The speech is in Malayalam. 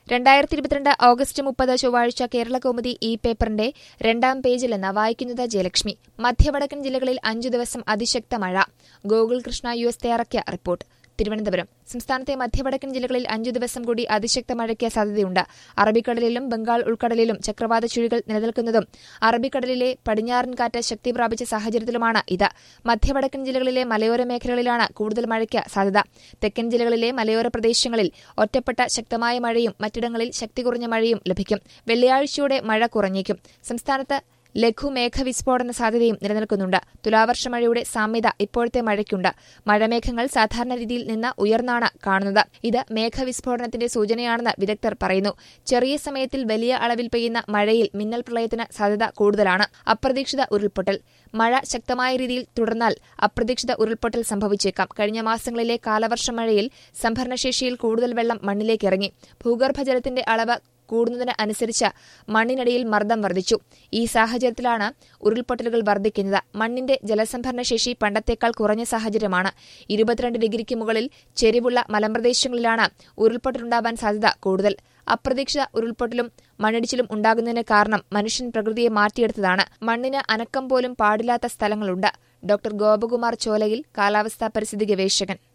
രണ്ടായിരത്തി ഇരുപത്തിരണ്ട് ഓഗസ്റ്റ് മുപ്പത് ചൊവ്വാഴ്ച കേരള കൗമുദി ഈ പേപ്പറിന്റെ രണ്ടാം പേജിലെന്ന് വായിക്കുന്നത് ജയലക്ഷ്മി മധ്യവടക്കൻ ജില്ലകളിൽ അഞ്ചു ദിവസം അതിശക്ത മഴ ഗോകുൽ കൃഷ്ണ യു എസ് തയ്യാറാക്കിയ റിപ്പോർട്ട് തിരുവനന്തപുരം സംസ്ഥാനത്തെ മധ്യവടക്കൻ ജില്ലകളിൽ അഞ്ചു ദിവസം കൂടി അതിശക്ത മഴയ്ക്ക് സാധ്യതയുണ്ട് അറബിക്കടലിലും ബംഗാൾ ഉൾക്കടലിലും ചക്രവാത ചുഴികൾ നിലനിൽക്കുന്നതും അറബിക്കടലിലെ പടിഞ്ഞാറൻ കാറ്റ് ശക്തി പ്രാപിച്ച സാഹചര്യത്തിലുമാണ് ഇത് മധ്യവടക്കൻ ജില്ലകളിലെ മലയോര മേഖലകളിലാണ് കൂടുതൽ മഴയ്ക്ക് സാധ്യത തെക്കൻ ജില്ലകളിലെ മലയോര പ്രദേശങ്ങളിൽ ഒറ്റപ്പെട്ട ശക്തമായ മഴയും മറ്റിടങ്ങളിൽ ശക്തി കുറഞ്ഞ മഴയും ലഭിക്കും വെള്ളിയാഴ്ചയോടെ മഴ കുറഞ്ഞേക്കും സംസ്ഥാനത്ത് ലഘുമേഘവിസ്ഫോടന സാധ്യതയും നിലനിൽക്കുന്നുണ്ട് തുലാവർഷ മഴയുടെ സാമ്യത ഇപ്പോഴത്തെ മഴയ്ക്കുണ്ട് മഴമേഘങ്ങൾ സാധാരണ രീതിയിൽ നിന്ന് ഉയർന്നാണ് കാണുന്നത് ഇത് മേഘവിസ്ഫോടനത്തിന്റെ സൂചനയാണെന്ന് വിദഗ്ധർ പറയുന്നു ചെറിയ സമയത്തിൽ വലിയ അളവിൽ പെയ്യുന്ന മഴയിൽ മിന്നൽ പ്രളയത്തിന് സാധ്യത കൂടുതലാണ് അപ്രതീക്ഷിത ഉരുൾപൊട്ടൽ മഴ ശക്തമായ രീതിയിൽ തുടർന്നാൽ അപ്രതീക്ഷിത ഉരുൾപൊട്ടൽ സംഭവിച്ചേക്കാം കഴിഞ്ഞ മാസങ്ങളിലെ കാലവർഷ മഴയിൽ സംഭരണശേഷിയിൽ കൂടുതൽ വെള്ളം മണ്ണിലേക്കിറങ്ങി ഭൂഗർഭജലത്തിന്റെ അളവ് കൂടുന്നതിന് അനുസരിച്ച് മണ്ണിനടിയിൽ മർദ്ദം വർദ്ധിച്ചു ഈ സാഹചര്യത്തിലാണ് ഉരുൾപൊട്ടലുകൾ വർദ്ധിക്കുന്നത് മണ്ണിന്റെ ജലസംഭരണ ശേഷി പണ്ടത്തേക്കാൾ കുറഞ്ഞ സാഹചര്യമാണ് ഇരുപത്തിരണ്ട് ഡിഗ്രിക്ക് മുകളിൽ ചെരിവുള്ള മലമ്പ്രദേശങ്ങളിലാണ് ഉരുൾപൊട്ടലുണ്ടാവാൻ സാധ്യത കൂടുതൽ അപ്രതീക്ഷിത ഉരുൾപൊട്ടലും മണ്ണിടിച്ചിലും ഉണ്ടാകുന്നതിന് കാരണം മനുഷ്യൻ പ്രകൃതിയെ മാറ്റിയെടുത്തതാണ് മണ്ണിന് അനക്കം പോലും പാടില്ലാത്ത സ്ഥലങ്ങളുണ്ട് ഡോക്ടർ ഗോപകുമാർ ചോലയിൽ കാലാവസ്ഥാ പരിസ്ഥിതി ഗവേഷകൻ